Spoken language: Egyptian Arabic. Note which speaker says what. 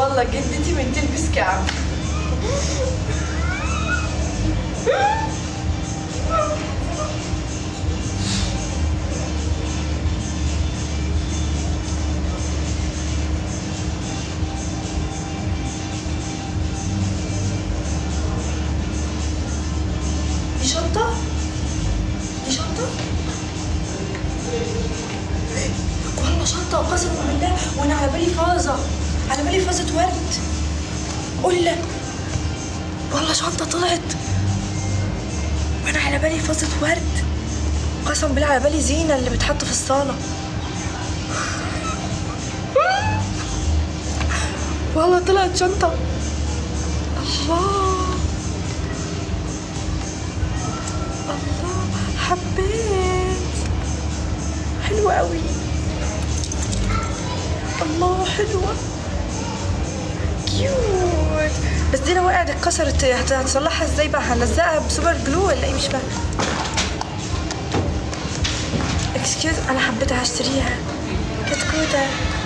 Speaker 1: والله جدتي من تلبس كعب دي شنطة دي شنطة والله شنطة وقسما بالله وانا على بالي فازة على بالي فازة ورد قول لك والله شنطة طلعت وانا على بالي فازة ورد قسما بالله على بالي زينة اللي بتحط في الصالة والله طلعت شنطة الله الله حبيت حلوة قوي الله حلوة كيوت بس دي لو وقعت اتكسرت هت- هتصلحها ازاي بقى هنلزقها بسوبر جلو ولا ايه مش فاهمة اكسكيوز انا حبيتها هشتريها كتكوتة